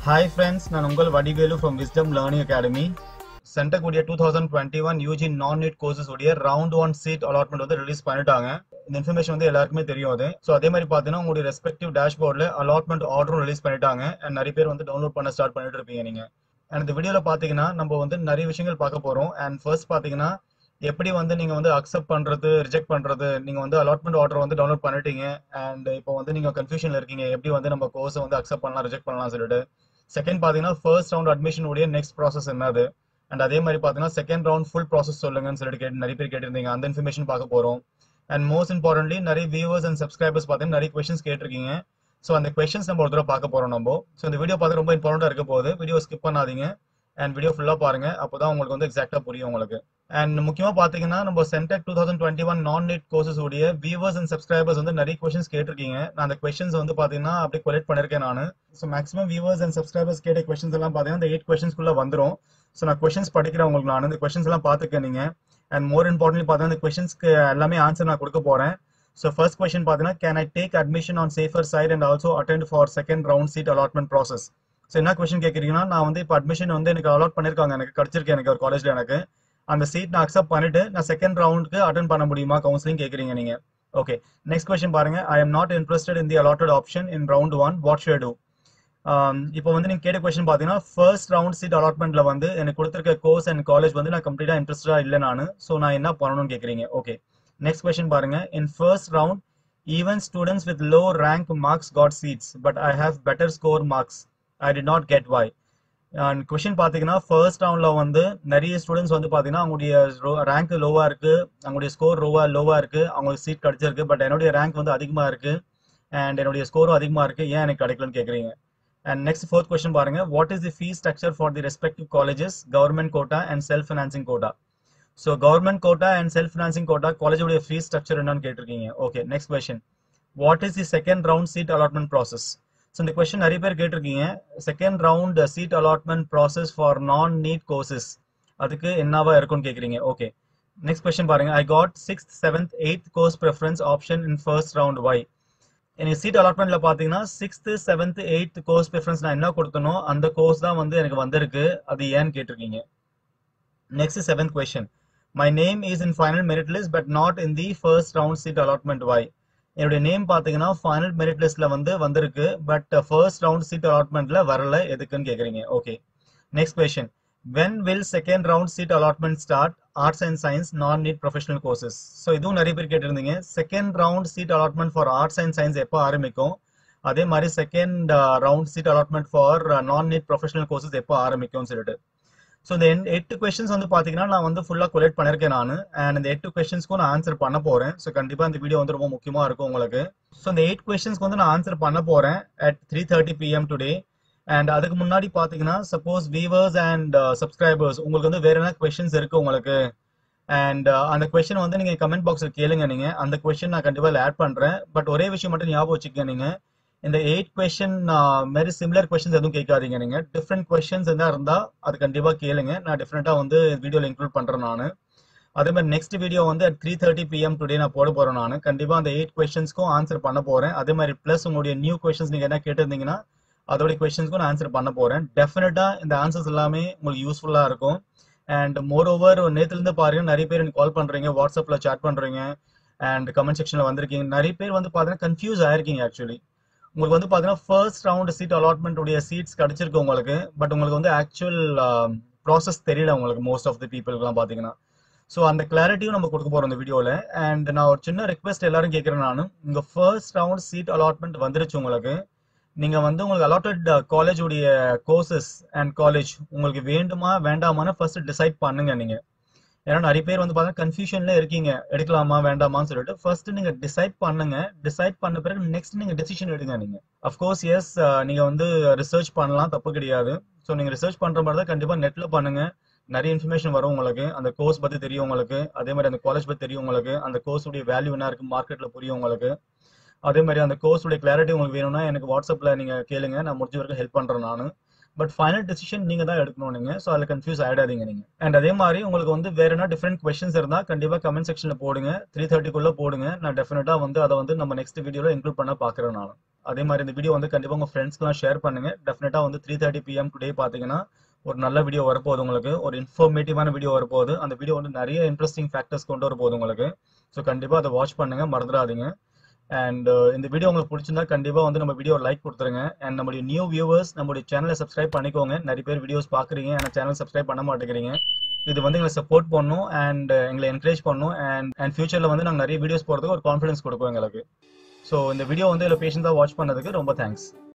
hi friends நான் உங்கள் Vadivelu from Wisdom Learning Academy சென்டக்கூடிய two thousand twenty one UG non NEET courses உடைய round one seat allotment வந்து release பண்ணிட்டாங்க இந்த இன்ஃபர்மேஷன் வந்து எல்லாருக்குமே தெரியும் அது ஸோ அதே மாதிரி பார்த்தீங்கன்னா உங்களுடைய ரெஸ்பெக்டிவ் டேஷ்போர்டில் அலாட்மெண்ட் ஆர்டரும் ரிலீஸ் பண்ணிட்டாங்க அண்ட் நிறைய பேர் வந்து டவுன்லோட் பண்ண ஸ்டார்ட் பண்ணிட்டு இருப்பீங்க நீங்கள் அண்ட் இந்த வீடியோவில் பார்த்தீங்கன்னா நம்ம வந்து நிறைய விஷயங்கள் பார்க்க போகிறோம் அண்ட் ஃபர்ஸ்ட் பார்த்தீங்கன்னா எப்படி வந்து நீங்கள் வந்து அக்செப்ட் பண்ணுறது ரிஜெக்ட் பண்ணுறது நீங்கள் வந்து அலாட்மெண்ட் ஆர்டர் வந்து டவுன்லோட் பண்ணிட்டீங்க அண்ட் இப்போ வந்து நீங்கள் கன்ஃபியூஷனில் இருக்கீங்க எப்படி வந்து நம்ம கோர்ஸை வந்து அக்செப்ட் பண்ணலாம் ரிஜெக்ட் பண்ணலாம் சொல்லிட்டு செகண்ட் பார்த்தீங்கன்னா ஃபர்ஸ்ட் ரவுண்ட் அட்மிஷன் உடைய நெக்ஸ்ட் ப்ராசஸ் என்னது அண்ட் அதே மாதிரி பார்த்தீங்கன்னா செகண்ட் ரவுண்ட் ஃபுல் ப்ராசஸ் சொல்லுங்கன்னு சொல்லிட்டு கேட்டு நிறைய பேர் கேட்டிருந்தீங்க அந்த இன்ஃபர்மேஷன் பார்க்க போகிறோம் அண்ட் மோஸ்ட் இம்பார்ட்டன்ட்லி நிறைய வியூவர்ஸ் அண்ட் சப்ஸ்கிரைபர்ஸ் பார்த்தீங்கன்னா நிறைய கொஸ்டின்ஸ் கேட்டிருக்கீங்க ஸோ அந்த கொஸ்டின்ஸ் நம்ம ஒரு தடவை பார்க்க போகிறோம் நம்ம ஸோ இந்த வீடியோ பார்த்து ரொம்ப இம்பார்ட்டண்டாக இருக்க போகுது வீடியோ ஸ்கிப் பண்ணாதீங்க அண்ட் வீடியோ ஃபுல்லாக பாருங்க அப்போ தான் உங்களுக்கு வந்து எக்ஸாக்டாக புரியும் உங்களுக்கு அண்ட் முக்கியமாக பார்த்தீங்கன்னா நம்ம CENTAC two thousand twenty one non NEET courses உடைய வியூவர்ஸ் அண்ட் சப்ஸ்கிரைபர்ஸ் வந்து நிறைய கொஸ்டின்ஸ் கேட்டிருக்கீங்க நான் அந்த கொஸ்டின்ஸ் வந்து பார்த்தீங்கன்னா அப்படியே கொலெக்ட் பண்ணியிருக்கேன் நான் so maximum viewers and subscribers கேட்ட கொஸ்டின்ஸ் எல்லாம் பார்த்தீங்கன்னா இந்த எயிட் கொஸ்டின்ஸ்குள்ளே வந்துடும் ஸோ நான் கொஸ்டின்ஸ் படிக்கிறேன் உங்களுக்கு நான் இந்த கொஸ்டின்ஸ் எல்லாம் பார்த்துக்கேன் நீங்கள் அண்ட் மோர் இம்பார்ட்டன்ட்லி பார்த்தீங்கன்னா இந்த கொஸ்டின்ஸ்க்கு எல்லாமே ஆன்சர் நான் கொடுக்க போகிறேன் ஸோ ஃபர்ஸ்ட் கொஸ்டின் பார்த்தீங்கன்னா can I take admission on safer side and also attend for second round seat allotment process so என்ன கொஸ்டின் கேட்குறீங்கன்னா நான் வந்து இப்போ அட்மிஷன் வந்து எனக்கு அலாட் பண்ணியிருக்காங்க எனக்கு கிடைச்சிருக்கு எனக்கு ஒரு காலேஜில் எனக்கு அந்த சீட் நான் அக்செப்ட் பண்ணிட்டு நான் செகண்ட் ரவுண்டுக்கு அட்டன் பண்ண முடியுமா கவுன்சிலிங் கேட்குறீங்க நீங்கள் ஓகே நெக்ஸ்ட் கொஸ்டின் பாருங்க I am not interested in the allotted option in round one what shall do இப்போ வந்து நீங்கள் கேட்ட கொஸ்டின் பார்த்தீங்கன்னா ஃபர்ஸ்ட் ரவுண்ட் சீட் அலாட்மெண்ட்ல வந்து எனக்கு கொடுத்துருக்க கோர்ஸ் அண்ட் காலேஜ் வந்து நான் கம்ப்ளீட்டாக இன்ட்ரெஸ்டடாக இல்லை நான் ஸோ நான் என்ன பண்ணணும்னு கேட்குறீங்க ஓகே நெக்ஸ்ட் கொஸ்டின் பாருங்க in first round even students with low rank marks got seats but I have better score marks I did not get why and question பார்த்தீங்கன்னா ஃபர்ஸ்ட் ரவுண்ட்ல வந்து நிறைய ஸ்டூடெண்ட்ஸ் வந்து பார்த்தீங்கன்னா அவங்களுடைய ரேங்க் லோவாக இருக்கு அவங்களுடைய ஸ்கோர் லோவா லோவாக இருக்கு அவங்களுக்கு சீட் கிடைச்சிருக்கு பட் என்னுடைய ரேங்க் வந்து அதிகமாக இருக்கு அண்ட் என்னுடைய ஸ்கோரும் அதிகமாக இருக்கு ஏன் எனக்கு கிடைக்கலன்னு கேட்குறீங்க அண்ட் நெக்ஸ்ட் ஃபோர்த் கொஸ்டின் பாருங்க what is the fees structure for the respective colleges government quota and self financing quota so government quota and self financing quota காலேஜோடைய ஃபீஸ் ஸ்ட்ரக்சர் என்னன்னு கேட்டிருக்கீங்க okay next question what is the second round seat allotment process so இந்த question நிறைய பேர் கேட்டிருக்கீங்க second round seat allotment process for non NEET courses அதுக்கு என்னவா இருக்கும்னு கேட்குறீங்க ஓகே நெக்ஸ்ட் கொஸ்டின் பாருங்க ஐ got sixth seventh eighth course preference option in first round why எனக்கு சீட் அலாட்மெண்ட்ல பாத்தீங்கன்னா sixth seventh eighth course preference நான் என்ன கொடுத்தனோ அந்த கோர்ஸ் தான் வந்து எனக்கு வந்திருக்கு அது ஏன்னு கேட்டிருக்கீங்க next seventh question my name is in final merit list but not in the first round seat allotment why என்னுடைய நேம் பாத்தீங்கன்னா ஃபைனல் மெரிட் லிஸ்ட்ல வந்து வந்திருக்கு பட் ஃபர்ஸ்ட் ரவுண்ட் சீட் அலாட்மெண்ட்ல வரல எதுக்குன்னு கேக்குறீங்க okay next question when will second round seat allotment start arts and science non NEET professional courses so இதுவும் நிறைய பேர் கேட்டிருந்தீங்க second round seat allotment for arts and science எப்போ ஆரம்பிக்கும் அதே மாதிரி second round seat allotment for non NEET professional courses எப்போ ஆரம்பிக்கும்னு சொல்லிட்டு ஸோ இந்த எட்டு கொஸ்டின்ஸ் வந்து பார்த்தீங்கன்னா நான் வந்து ஃபுல்லாக கொலெக்ட் பண்ணியிருக்கேன் நான் அண்ட் இந்த எட்டு கொஸ்டின்ஸ்க்கும் நான் ஆன்சர் பண்ண போகிறேன் ஸோ கண்டிப்பாக இந்த வீடியோ வந்து ரொம்ப முக்கியமாக இருக்கும் உங்களுக்கு ஸோ இந்த எயிட் கொஸ்டின்ஸ்க்கு வந்து நான் ஆன்சர் பண்ண போகிறேன் at three thirty PM today and அதுக்கு முன்னாடி பார்த்தீங்கன்னா சப்போஸ் வீவர்ஸ் அண்ட் சப்ஸ்கிரைபர்ஸ் உங்களுக்கு வந்து வேற என்ன கொஸ்டின்ஸ் இருக்கு உங்களுக்கு அண்ட் அந்த கொஸ்டின் வந்து நீங்கள் கமெண்ட் பாக்ஸில் கேளுங்க நீங்கள் அந்த கொஸ்டின் நான் கண்டிப்பாக ஆட் பண்ணுறேன் பட் ஒரே விஷயம் மட்டும் ஞாபகம் வச்சுக்க நீங்கள் இந்த எயிட் கொஸ்டின் மாரி சிமிலர் கொஸ்டின்ஸ் எதுவும் கேட்காதீங்க நீங்க டிஃப்ரெண்ட் கொஸ்டின்ஸ் எதா இருந்தா அது கண்டிப்பா கேளுங்க நான் டிஃப்ரெண்டா வந்து வீடியோல இன்க்ளூட் பண்றேன் நான் அதே மாதிரி நெக்ஸ்ட் வீடியோ வந்து த்ரீ தேர்ட்டி பிஎம் டுடே நான் போட போறேன் நான் கண்டிப்பா அந்த எயிட் கொஸ்டின்ஸ்க்கும் ஆன்சர் பண்ண போறேன் அதே மாதிரி பிளஸ் உங்களுடைய நியூ கொஸ்டின்ஸ் நீங்க என்ன கேட்டிருந்தீங்கன்னா அதோட கொஸ்டின்ஸ்க்கும் நான் ஆன்சர் பண்ண போறேன் டெஃபினட்டா இந்த ஆன்சர்ஸ் எல்லாமே உங்களுக்கு யூஸ்ஃபுல்லா இருக்கும் அண்ட் மோர் ஓவர் நேத்துல இருந்து பாருங்க நிறைய பேர் எனக்கு கால் பண்றீங்க வாட்ஸ்அப்ல சாட் பண்றீங்க அண்ட் கமெண்ட் செக்ஷன்ல வந்திருக்கீங்க நிறைய பேர் வந்து பாத்தீங்கன்னா கன்ஃபியூஸ் ஆயிருக்கீங்க ஆக்சுவலி உங்களுக்கு வந்து பாத்தீங்கன்னா ஃபர்ஸ்ட் ரவுண்ட் சீட் அலாட்மெண்ட் உடைய சீட்ஸ் கிடைச்சிருக்கு உங்களுக்கு பட் உங்களுக்கு வந்து ஆக்சுவல் ப்ராசஸ் தெரியல உங்களுக்கு மோஸ்ட் ஆஃப் தி பீப்புளுக்குலாம் பாத்தீங்கன்னா ஸோ அந்த கிளாரிட்டியும் நம்ம கொடுக்க போறோம் இந்த வீடியோல அண்ட் நான் ஒரு சின்ன ரெக்வெஸ்ட் எல்லாரும் கேட்கறேன் நானும் உங்க ஃபர்ஸ்ட் ரவுண்ட் சீட் அலாட்மெண்ட் வந்துருச்சு உங்களுக்கு நீங்க வந்து உங்களுக்கு அலாட்டட் காலேஜ் உடைய கோர்சஸ் அண்ட் காலேஜ் உங்களுக்கு வேண்டுமா வேண்டாமான்னு ஃபர்ஸ்ட் டிசைட் பண்ணுங்க நீங்க ஏன்னா நிறைய பேர் வந்து பார்த்தா கன்ஃபியூஷன்ல இருக்கீங்க எடுக்கலாமா வேண்டாமான்னு சொல்லிட்டு ஃபர்ஸ்ட் நீங்க டிசைட் பண்ணுங்க டிசைட் பண்ண பிறகு நெக்ஸ்ட் நீங்க டெசிஷன் எடுங்க நீங்க அஃப்கோர்ஸ் எஸ் நீங்க வந்து ரிசர்ச் பண்ணலாம் தப்பு கிடையாது ஸோ நீங்க ரிசர்ச் பண்ற மாதிரி தான் கண்டிப்பா நெட்ல பண்ணுங்க நிறைய இன்ஃபர்மேஷன் வரும் உங்களுக்கு அந்த கோர்ஸ் பத்தி தெரியும் உங்களுக்கு அதே மாதிரி அந்த காலேஜ் பத்தி தெரியும் உங்களுக்கு அந்த கோர்ஸ் உடைய வேல்யூ என்ன இருக்கு மார்க்கெட்ல புரியும் உங்களுக்கு அதே மாதிரி அந்த கோர்ஸ் உடைய கிளாரிட்டி உங்களுக்கு வேணும்னா எனக்கு வாட்ஸ்அப்ல நீங்க கேளுங்க நான் முடிஞ்ச வரைக்கும் ஹெல்ப் பண்றேன் நான் பட் ஃபைனல் டெசிஷன் நீங்க தான் எடுக்கணும் நீங்க ஸோ அதில் கன்ஃபியூஸ் ஆயிடாதீங்க நீங்க அண்ட் அதே மாதிரி உங்களுக்கு வந்து வேற என்ன டிஃப்ரெண்ட் கொஸ்டின்ஸ் இருந்தா கண்டிப்பா கமெண்ட் செக்ஷன்ல போடுங்க த்ரீ தேர்ட்டிக்குள்ள போடுங்க நான் டெஃபினட்டா வந்து அதை வந்து நம்ம நெக்ஸ்ட் வீடியோல இன்க்ளூட் பண்ண பாக்குறேன் நான் அதே மாதிரி இந்த வீடியோ வந்து கண்டிப்பாக உங்கள் ஃப்ரெண்ட்ஸ்க்குலாம் ஷேர் பண்ணுங்க டெஃபினட்டாக வந்து த்ரீ தேர்ட்டி பிஎம் டுடே பார்த்தீங்கன்னா ஒரு நல்ல வீடியோ வரப்போகுது உங்களுக்கு ஒரு இன்ஃபர்மேட்டிவான வீடியோ வரப்போகுது அந்த வீடியோ வந்து நிறைய இன்ட்ரெஸ்டிங் ஃபேக்டர்ஸ் கொண்டு வர போகுது உங்களுக்கு ஸோ கண்டிப்பாக அதை வாட்ச் பண்ணுங்க மறந்துடாதீங்க அண்ட் இந்த வீடியோ உங்களுக்கு பிடிச்சிருந்தா கண்டிப்பாக வந்து நம்ம வீடியோ லைக் கொடுத்துருங்க அண்ட் நம்மளுடைய நியூ வியூவர்ஸ் நம்மளுடைய சேனலை சப்ஸ்கிரைப் பண்ணிக்கோங்க நிறைய பேர் வீடியோஸ் பார்க்குறீங்க ஆனால் சேனல் சப்ஸ்கிரைப் பண்ண மாட்டேங்கிறீங்க இது வந்து எங்களை சப்போர்ட் பண்ணும் அண்ட் எங்களை என்கரேஜ் பண்ணும் அண்ட் அண்ட் ஃபியூச்சரில் வந்து நாங்கள் நிறைய வீடியோஸ் போகிறதுக்கு ஒரு கான்ஃபிடன்ஸ் கொடுக்கும் எங்களுக்கு ஸோ இந்த வீடியோ வந்து இதில் பேஷன்ஸாக வாட்ச் பண்ணதுக்கு ரொம்ப தேங்க்ஸ்